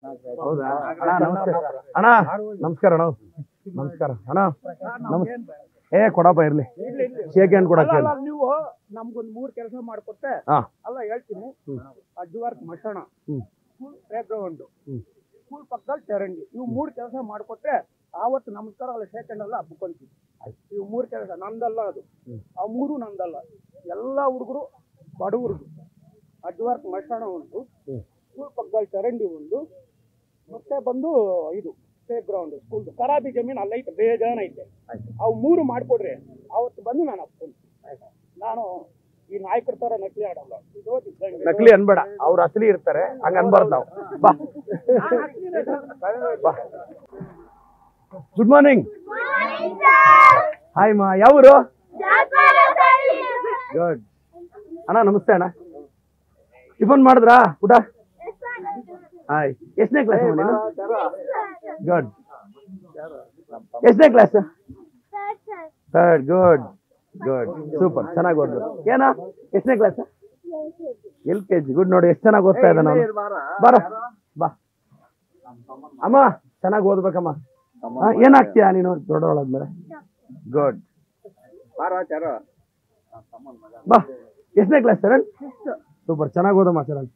ಹೌದಾ ಅಣ್ಣ ನಮಸ್ತೆ ಅಣ್ಣ ನಮಸ್ಕಾರ ಅಣ್ಣ ನಮಸ್ಕಾರ ಅಣ್ಣ ನಮಸ್ ಏ ಕೊಡಪ್ಪ ಇರ್ಲಿ ಶೇಕ್ ಹ್ಯಾಂಡ್ ಕೊಡಕ್ಕೆ ಅಲ್ಲ, ಅಲ್ಲ, ನೀವು ನಮ್ಗೊಂದ್ ಮೂರ್ ಕೆಲಸ ಮಾಡ್ಕೊಟ್ಟೆ ಹಾ. ಅಲ್ಲ ಹೇಳ್ತೀನಿ ಅಜ್ವಾರ್ಕ್ ಮಶಾಣ ಹ್ಮ್. ಸ್ಕೂಲ್ ಪ್ಲೇ ಗ್ರೌಂಡ್ ಹ್ಮ್. ಸ್ಕೂಲ್ ಪಕ್ಕದಲ್ಲಿ ಚರಂಡಿ ಇವು ಮೂರ್ ಕೆಲಸ ಮಾಡ್ಕೊಟ್ರೆ ಆವತ್ತು ನಮಸ್ಕಾರ ಅಲ್ಲ ಸೆಕೆಂಡ್ ಅಲ್ಲ ಹಬ್ಬಕೊಂತೀವಿ ಇವು ಮೂರ್ ಕೆಲಸ ನಂದಲ್ಲ ಅದು ಹ್ಮ್. ಆ ಮೂರು ನಂದಲ್ಲ ಎಲ್ಲಾ ಹುಡುಗರು ಬಡವ್ರದು ಅಜ್ವಾರ್ಕ್ ಮಶಾಣ ಒಂದು ಹ್ಮ್. ಸ್ಕೂಲ್ ಪಕ್ಕದಲ್ಲಿ ಚರಂಡಿ ಒಂದು ಮತ್ತೆ ಬಂದು ಇದು ಪ್ಲೇ ಗ್ರೌಂಡ್ ಸ್ಕೂಲ್ ಖರಾಬಿ ಜಮೀನು ಅಲ್ಲೈತೆ ಬೇಜಾನ್ ಐತೆ ಅವು ಮೂರು ಮಾಡ್ಕೊಡ್ರಿ ಅವತ್ತು ಬಂದು ನಾನು ಅಪ್ಕೊಂಡು ನಾನು ಈ ನಾಯಕರ ತರ ನಕಲಿ ಆಡಲ್ಲ ಇರೋದು ಇದ್ದಂಗೆ. ನಕಲಿ ಅನ್ಬೇಡ ಅವ್ರು ಅಸಲಿ ಇರ್ತಾರೆ ಹಂಗ ಅನ್ಬಾರ್ದು ನಾವು ಬಾ ಬಾ ಗುಡ್ ಮಾರ್ನಿಂಗ್ ಹಾಯ್ ಮಾ ಯಾವೂರು ಗುಡ್ ಅಣ್ಣ ನಮಸ್ತೆ ಅಣ್ಣ ಟಿಫನ್ ಮಾಡಿದ್ರಾ ಊಟ ಹಾಯ್ ಎಷ್ಟನೇ ಕ್ಲಾಸ್ ನೀನು ಗುಡ್ ಎಷ್ಟನೇ class third good good super ಚೆನ್ನಾಗಿ ಓದ್ಬೇಕು ಏನ ಎಷ್ಟನೇ class L K G good ನೋಡಿ ಎಷ್ಟು ಚೆನ್ನಾಗಿ ಓದ್ತಾ ಇದ್ದಾನೆ ಅವನು ಬಾರ ಬಾ ಅಮ್ಮ ಚೆನ್ನಾಗಿ ಓದ್ಬೇಕಮ್ಮ ಹಾ, ಏನಾಗ್ತೀಯಾ ನೀನು ದೊಡ್ಡವಳಾದ್ಮೇಲೆ ಗುಡ್ ಬಾ ಎಷ್ಟನೇ ಕ್ಲಾಸ್ ಸರಣ್ ಸೂಪರ್ ಚೆನ್ನಾಗಿ ಓದಮ್ಮ ಸರಣ್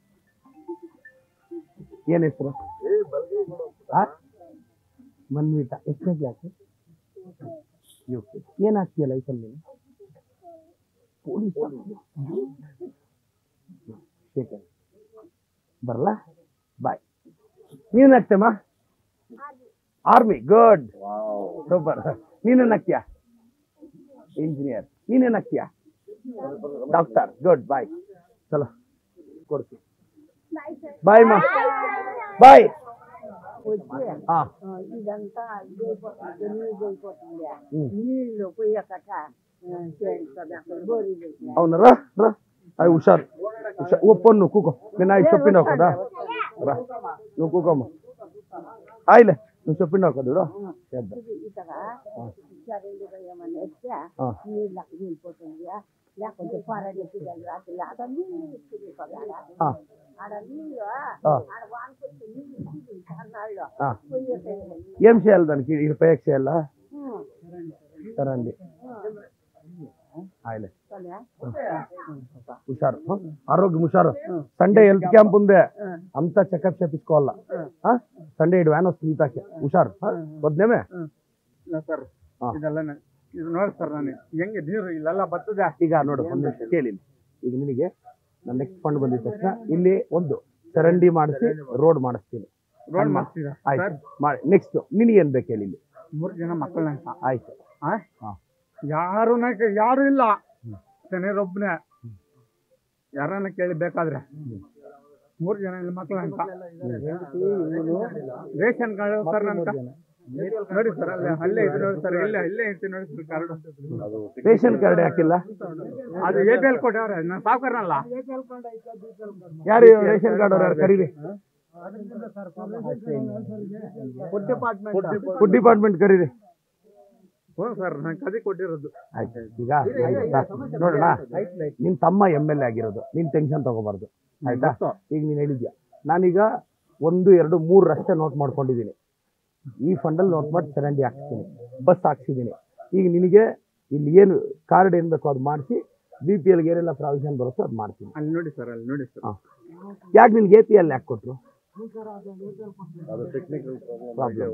ಏನ್ ಹೆಸರು ಆ? ಮನ್ವಿತಾ ಎಷ್ಟನೇ ಕ್ಲಾಸ್ ಯು ಕೆ ಏನಾಗ್ತೀಯ ಲೈಫಲ್ಲಿ ನೀನು ಪೊಲೀಸ್ ಬರಲ್ಲ ಬಾಯ್ ನೀನೇನಾಗ್ತೇಮ್ಮ ಆರ್ಮಿ ಗುಡ್ ಸೂಪರ್ ನೀನೇನಾಗ್ತೀಯ ಇಂಜಿನಿಯರ್ ನೀನೇನಾಗ್ತೀಯ ಡಾಕ್ಟರ್ ಗುಡ್ ಬಾಯ್ ಚಲೋ ಕೊಡ್ತೀನಿ ಬಾಯ್ ಮಾ ಬಾಯ್ ಹಾ ఇదంతా ఇదైపోతుంది నీళ్ళు అయిపోతుంది ఉమ్. నీళ్లు పోయాకట చేస్తుంది అక్కడ బోరీ అవును రా రా అవి హుషారు హుషారు ఓ పొన్ను కూకో నేను అవి చెప్పినావు కదా రా నువ్వు కూకోమ్మ ఆయిలే నువ్వు చెప్పినావు కదా చూడు చేద్దాం ఇక్కడ చరండి ఏమన్నా వేస్తే ఆ. నీళ్ళు అక్కడ వెళ్ళిపోతుంది లేకుంటే పారడి పిల్లలు రాత్రి అక్కడ నీళ్ళు ఇస్తుంది కదా ఆ. ఆడ నీళ్ళు ఆ. ఆడ వానుకొచ్చి నీళ్ళు ఇస్తుంది అన్నాళ్ళు ఆ. పోయేది ఏం చేయాలి దానికి ఇది పైకి చేయాలా సరే అండి ఆయిలే హుషారు హ? ఆరోగ్యం హుషారు సండే హెల్త్ క్యాంప్ ఉంది అంతా చెకప్ చేపించుకోవాలా ఆ? సండే ఇటు వ్యాన్ వస్తుంది ఈతాకి హుషారు ఆ? వద్దేమే ಇಲ್ಲ ಸರ್ ಹಾ. ಇದೆಲ್ಲ ನ- ಇದು ನೋಡಿ ಸರ್ ನಾನು ಹೆಂಗೆ ನೀರು ಇಲ್ಲೆಲ್ಲ ಬರ್ತದೆ ಈಗ ನೋಡು ಒಂದು ನಿಮಿಷ ಕೇಳಿ ಇಲ್ಲಿ. ಈಗ ನಿನಗೆ ನನ್ನ ನೆಕ್ಸ್ಟ್ ಫಂಡ್ ಬಂದಿದ ತಕ್ಷಣ ಇಲ್ಲಿ ಒಂದು ಚರಂಡಿ ಮಾಡಿಸಿ ರೋಡ್ ಮಾಡಿಸ್ತೀನಿ ರೋಡ್ ಮಾಡ್ತೀರಾ ಆಯ್ತು ಸರ್ ಮಾಡಿ ನೆಕ್ಸ್ಟ್ ನಿನಗೆ ಏನ್ ಬೇಕು ಹೇಳಿ ಇಲ್ಲಿ ಮೂರು ಜನ ಮಕ್ಕಳನ್ನ ಆಯ್ತು ಆ? ಹಾ. ಯಾರು ನ- ಯಾರು ಇಲ್ಲ ಶನಿರೊಬ್ಬನೇ ಯಾರನ್ನ ಕೇಳಿ ಬೇಕಾದ್ರೆ ಮೂರು ಜನ ಮಕ್ಕಳ ಅಂತ ರೇಷನ್ ಕಾರ್ಡ್ ಸರ್ ಅಂತ ನೋಡಿ ಸರ್ ಅಲ್ಲೇ ಅಲ್ಲೇ ಇದು ನೋಡಿ ಸರ್ ಇಲ್ಲೇ ಇಲ್ಲೇ ಐತಿ ನೋಡಿ ಸರ್ ಕಾರ್ಡು ರೇಷನ್ ಕಾರ್ಡ್ ಹಾಕಿಲ್ಲ ಅದು ಎ ಪಿ ಎಲ್ ಕೊಟ್ಟವ್ರೆ ನಾನು ಸಾವುಕಾರನಲ್ಲ ಯಾರು ರೇಷನ್ ಕಾರ್ಡ್ ಅವ್ರು ಯಾರು ಕರೀರಿ ಫುಡ್ ಡಿಪಾರ್ಟ್ಮೆಂಟ್ ಫುಡ್ ಡಿಪಾರ್ಟ್ಮೆಂಟ್ ಕರೀರಿ ಹ್ಞೂ ಸರ್ ನಾನು ಕದಿ ಕೊಟ್ಟಿರೋದು ಆಯ್ತು ಈಗ ಆಯ್ತಾ? ನೋಡೋಣ ನಿನ್ ತಮ್ಮ ಎಮ್ ಎಲ್ ಎ ಆಗಿರೋದು ನೀನ್ ಟೆನ್ಷನ್ ತಗೋಬಾರ್ದು ಆಯ್ತಾ ಈಗ ನೀನ್ ಹೇಳಿದ್ಯಾ ನಾನೀಗ ಒಂದು ಎರಡು ಮೂರು ರಸ್ತೆ ನೋಟ್ ಮಾಡ್ಕೊಂಡಿದ್ದೀನಿ ಈ ಫಂಡಲ್ಲಿ ನೋಟ್ ಮಾಡಿ ಚರಂಡಿ ಹಾಕ್ತೀನಿ ಬಸ್ ಹಾಕ್ಸಿದ್ದೀನಿ ಈಗ ನಿನಗೆ ಇಲ್ಲಿ ಏನು ಕಾರ್ಡ್ ಏನ್ ಬೇಕೋ ಅದು ಮಾಡಿಸಿ ಬಿ ಪಿ ಎಲ್ಗೆ ಏನೆಲ್ಲ ಪ್ರಾವಿಷನ್ ಬರುತ್ತೋ ಅದು ಮಾಡ್ತೀನಿ ಅಲ್ಲಿ ನೋಡಿ ಸರ್ ಅಲ್ಲಿ ನೋಡಿ ಸರ್ ಹಾಂ ಯಾಕೆ ನಿನ್ಗೆ ಎ ಪಿ ಎಲ್ ಯಾಕೆ ಕೊಟ್ರು ಪ್ರಾಬ್ಲಮ್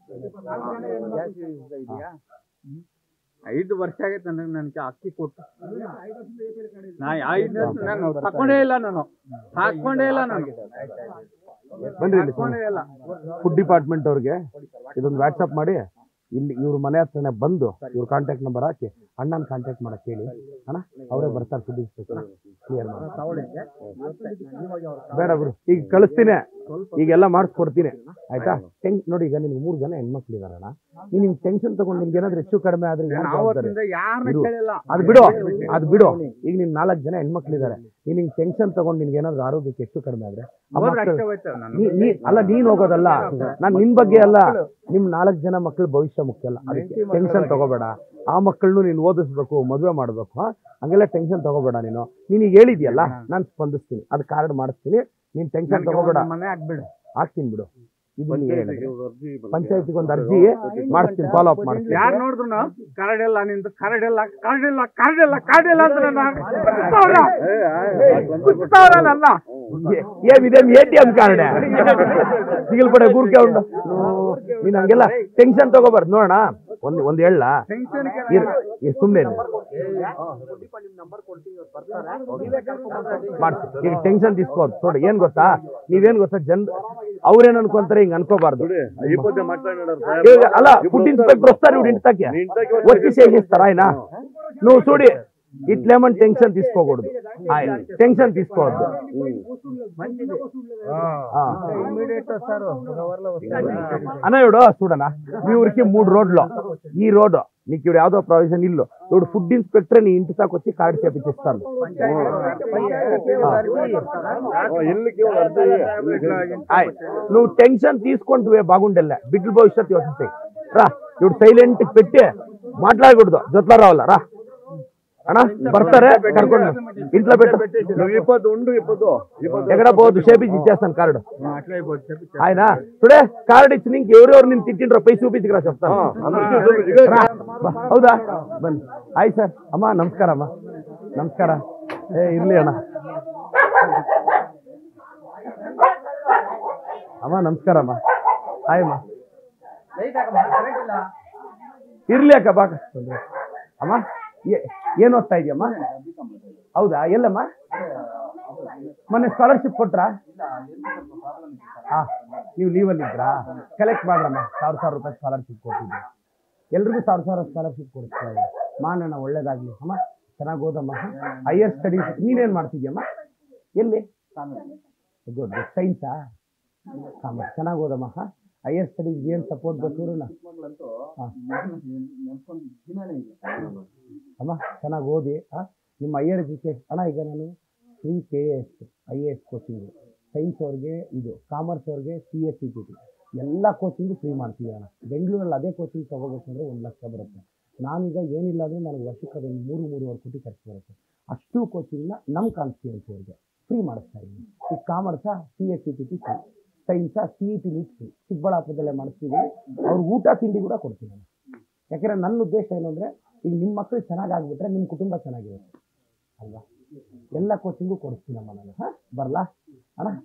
ಐದು ವರ್ಷ ಆಗೈತೆ ನನಗೆ ನನಗೆ ಅಕ್ಕಿ ಕೊಟ್ಟು ನಾ ಐದು ವರ್ಷ ನಾನು ತಕೊಂಡೇ ಇಲ್ಲ ನಾನು ಹಾಕೊಂಡೇ ಇಲ್ಲ ನಾನು ಬನ್ರಿ ಇಲ್ಲಿ ಹಾಕೊಂಡೇ ಇಲ್ಲ ಫುಡ್ ಡಿಪಾರ್ಟ್ಮೆಂಟ್ ಅವ್ರಿಗೆ ಇದೊಂದು ವಾಟ್ಸಪ್ ಮಾಡಿ ಇಲ್ಲಿ ಇವ್ರ ಮನೆ ಹತ್ರನೇ ಬಂದು ಇವ್ರ ಕಾಂಟ್ಯಾಕ್ಟ್ ನಂಬರ್ ಹಾಕಿ ಅಣ್ಣನ ಕಾಂಟ್ಯಾಕ್ಟ್ ಮಾಡಕ್ ಹೇಳಿ ಅಣ್ಣ ಅವರೇ ಬರ್ತಾರೆ ಫುಡ್ ಇನ್ಸ್ಪೆಕ್ಟರ್ ಕ್ಲಿಯರ್ ಮಾಡಿ ಬೇಡ ಬಿಡು ಈಗ ಕಳಿಸ್ತೀನಿ ಈಗೆಲ್ಲ ಮಾಡಿಸ್ಕೊಡ್ತೀನಿ ಆಯ್ತಾ ಟೆನ್ ನೋಡಿ ಈಗ ನಿನ್ಗೆ ಮೂರು ಜನ ಹೆಣ್ಮಕ್ಳು ಇದಾರಣ್ಣ ನೀನ್ ನಿನ್ ಟೆನ್ಷನ್ ತಗೊಂಡು ನಿನ್ಗೆ ಏನಾದ್ರು ಹೆಚ್ಚು ಕಡಿಮೆ ಆದ್ರೆ ಯಾರ್ ನಾನು ಜವಾಬ್ದಾರಿ? ಆವತ್ತಿಂದ ಯಾರನ್ನ ಇರು. ಕೇಳಿಲ್ಲ ಅದು ಬಿಡು ಅದು ಬಿಡು ಈಗ ನಿನ್ ನಾಲ್ಕು ಜನ ಹೆಣ್ಮಕ್ಳು ಇದಾರೆ ನೀನ್ ಹಿಂಗ್ ಟೆನ್ಷನ್ ತಗೊಂಡು ನಿನ್ಗೆ ಏನಾದ್ರು ಆರೋಗ್ಯಕ್ಕೆ ಹೆಚ್ಚು ಕಡಿಮೆ ಆದ್ರೆ ಆ ಹೋದ್ರೆ ಮಕ್ಳು- ಅಷ್ಟೇ ಹೋಯ್ತು ನಾನು ನೀ ನೀ ಅಲ್ಲ ನೀನ್ ಹೋಗೋದಲ್ಲ ನಾನ್ ನಿನ್ ಬಗ್ಗೆ ಅಲ್ಲ ನಿಮ್ ನಾಲ್ಕು ಜನ ಮಕ್ಳ ಭವಿಷ್ಯ ಮುಖ್ಯ ಅಲ್ಲ ಅದಕ್ಕೆ ಟೆನ್ಷನ್ ತಗೋಬೇಡ ಆ ಮಕ್ಕಳನ್ನು ನೀನು ಓದಿಸ್ಬೇಕು ಮದುವೆ ಮಾಡ್ಬೇಕು ಹಾ ಹಂಗೆಲ್ಲ ಟೆನ್ಷನ್ ತಗೋಬೇಡ ನೀನು ನೀನು ಈಗ ಹೇಳಿದ್ಯಲ್ಲ ನಾನು ಸ್ಪಂದಿಸ್ತೀನಿ ಅದು ಕಾರ್ಡ್ ಮಾಡಿಸ್ತೀನಿ ನೀನ್ ಟೆನ್ಷನ್ ತಗೋಬೇಡ ಮನೆ ಆಗ್ಬಿಡು ಹಾಕ್ತೀನಿ ಬಿಡು ಇದು ನೀ ಹೇಳಿದ್ರೆ ಪಂಚಾಯತಿಗೆ ಒಂದು ಅರ್ಜಿ ಮಾಡಿಸ್ತೀನಿ ಫಾಲೋ ಅಪ್ ಮಾಡ್ತೀನಿ ಯಾರು ನೋಡಿದ್ರು ಕರಡಿಲ್ಲ ನಿಂದು ಕರಡಿಲ್ಲ ಕರಡಿಲ್ಲ ಕರಡಿಲ್ಲ ಕರಡಿಲ್ಲ ಅಂತ ಕುತ್ತಾವ್ರಲ್ಲ ఏ- ఏమిదే ఏటీఎం కార్డ్ ಸಿಗಲ್ ಪಡೆ ಗೂರ್ಕೆ ಉಂಡು ನೀನ್ ಹಂಗೆಲ್ಲ ಟೆನ್ಷನ್ ತಗೋಬಾರ್ದು ನೋಡೋಣ ಒಂದ್ ಒಂದ್ ಹೇಳ ಸುಮ್ನೆ ಇರು. ಮಾಡ್ಸಿ ಈಗ ಟೆನ್ಷನ್ తీసుకోవద్దు చూడు ಏನ್ ಗೊತ್ತಾ ನೀವೇನ್ ಗೊತ್ತಾ ಜನ್ ಅವ್ರೇನ್ ಅನ್ಕೊಂತಾರೆ ಹಿಂಗ್ ಅನ್ಕೋಬಾರ್ದು ఇక అలా ఫుడ్ ఇన్స్పెక్టర్ వస్తారు ఇప్పుడు ఇంటికి వచ్చి చేసేస్తారు ఆయన నువ్వు చూడి ఇట్లేమని టెన్షన్ తీసుకోకూడదు ఆయన టెన్షన్ తీసుకోవద్దు ఆ. అన్న ఇవిడు చూడనా మీ ఊరికి మూడు రోడ్లు ఈ రోడ్డు నీకు ఇప్పుడు యావదో ప్రొవిజన్ ఇల్లు ఇప్పుడు ఫుడ్ ఇన్స్పెక్టర్ నీ ఇంటి దాకా వచ్చి కార్డు చేపించిస్తాను ఆయ్, నువ్వు టెన్షన్ తీసుకుంటువే బాగుండెల్లా బిడ్డల భవిష్యత్తు వస్తాయి రా ఇప్పుడు సైలెంట్ పెట్టి మాట్లాడకూడదు జొత్లా రావాలా రా అಣ್ಣ ಬರ್ತಾರೆ ಕರ್ಕೊಂಡು ఇంట్లో పెట్టు ఇప్పొద్దు ఉండు ఇప్పొద్దు ఇప్పొద్దు ఎక్కడ పోవద్దు చేపించి ఇచ్చేస్తాను కార్డు ఆయన టుడే కార్డు ఇచ్చి నీకు ఎవరెవరు నేను తిట్టిండ్రో పై చూపించుకురా చెప్తాను అందరికీ చూపించు. రా. ಬಾ. ಹೌದಾ ಬನ್ನಿ ಆಯ್ತು ಸರ್ ಅಮ್ಮ ನಮಸ್ಕಾರ ಅಮ್ಮ ನಮಸ್ಕಾರ ಏ ಇರ್ಲಿ ಅಣ್ಣ ಅಮ್ಮ ನಮಸ್ಕಾರ ಅಮ್ಮ ಹಾಯ್ ಅಮ್ಮ ಇರ್ಲಿ ಅಕ್ಕ ಬಾಕ ತೊಂದ್ರೆ ಇಲ್ಲ. ಅಮ್ಮ ಏ- ಏನ್ ಓದ್ತಾ ಇದೆಯಮ್ಮ ಹೌದಾ ಎಲ್ಲಮ್ಮ ಮೊನ್ನೆ ಸ್ಕಾಲರ್ಶಿಪ್ ಕೊಟ್ರಾ ಹಾ ನೀವು ಲೀವಲ್ಲಿ ಇದ್ರಾ ಕಲೆಕ್ಟ್ ಮಾಡ್ರಮ್ಮ ಸಾವಿರ ಸಾವಿರ ರೂಪಾಯಿ ಸ್ಕಾಲರ್ಶಿಪ್ ಕೊಟ್ಟಿದ್ದೆ ಎಲ್ರಿಗೂ ಸಾವಿರ ಸಾವಿರ ಸ್ಕಾಲರ್ಶಿಪ್ ಕೊಡ್ತಾ ಇದೆ ಮಾಡೋಣ ಒಳ್ಳೇದಾಗ್ಲಿ ಅಮ್ಮ ಚೆನ್ನಾಗಿ ಓದಮ್ಮ ಹೈಯರ್ ಸ್ಟಡೀಸ್ ನೀನೇನ್ ಮಾಡ್ತಿದ್ಯಮ್ಮ ಎಲ್ಲಿ ಗುಡ್ ಸೈನ್ಸಾ ಕಾಮರ್ಸ್ ಚೆನ್ನಾಗಿ ಓದಮ್ಮ ಹೈಯರ್ ಸ್ಟಡೀಸ್ ಏನು ಸಪೋರ್ಟ್ ಬೇಕು ನಾ ಅಮ್ಮ ಚೆನ್ನಾಗಿ ಓದಿ ಆ? ನಿಮ್ಮ ಹೈಯರ್ ಎಜುಕೇಶನ್ ಅಣ್ಣ ಈಗ ನಾನು free K A S I A S coaching science ಅವ್ರಿಗೆ ಇದು ಕಾಮರ್ಸ್ ಅವ್ರಿಗೆ ಸಿ ಎಸ್ ಸಿ ಟಿ ಎಲ್ಲ ಕೋಚಿಂಗು ಫ್ರೀ ಮಾಡ್ತೀವಿ ಅಣ್ಣ ಬೆಂಗಳೂರಲ್ಲಿ ಅದೇ ಕೋಚಿಂಗ್ ತೊಗೋಬೇಕು ಅಂದರೆ ಒಂದು ಲಕ್ಷ ಬರುತ್ತೆ ನಾನೀಗ ಏನಿಲ್ಲ ಅಂದರೆ ನನಗೆ ವರ್ಷಕ್ಕೆ ಅದೊಂದು ಮೂರು ಮೂರುವರೆ ಕೋಟಿ ಖರ್ಚು ಬರುತ್ತೆ ಅಷ್ಟು ಕೋಚಿಂಗ್ನ ನಮ್ಮ ಕಾನ್ಸ್ಟಿಟ್ಯೂನ್ಸಿ ಅವ್ರಿಗೆ ಫ್ರೀ ಮಾಡಿಸ್ತಾ ಇದ್ದೀನಿ ಈಗ ಕಾಮರ್ಸಾ C S C T T free ಸೈನ್ಸಾ C E T NEET free ಚಿಕ್ಕಬಳ್ಳಾಪುರದಲ್ಲೇ ಮಾಡಿಸ್ತೀವಿ ಅವ್ರಿಗೆ ಊಟ ತಿಂಡಿ ಕೂಡ ಕೊಡ್ತೀನಿ ನಾನು ಯಾಕೆಂದರೆ ನನ್ನ ಉದ್ದೇಶ ಏನು ಅಂದರೆ ಈಗ ನಿಮ್ಮ ಮಕ್ಕಳು ಚೆನ್ನಾಗಾಗ್ಬಿಟ್ರೆ ನಿಮ್ಮ ಕುಟುಂಬ ಚೆನ್ನಾಗಿರುತ್ತೆ ಅಲ್ವಾ ಎಲ್ಲ ಕೋಚಿಂಗು ಕೊಡಿಸ್ತೀನಮ್ಮ ನಾನು ಹಾಂ ಬರಲಾ ಅಣ್ಣ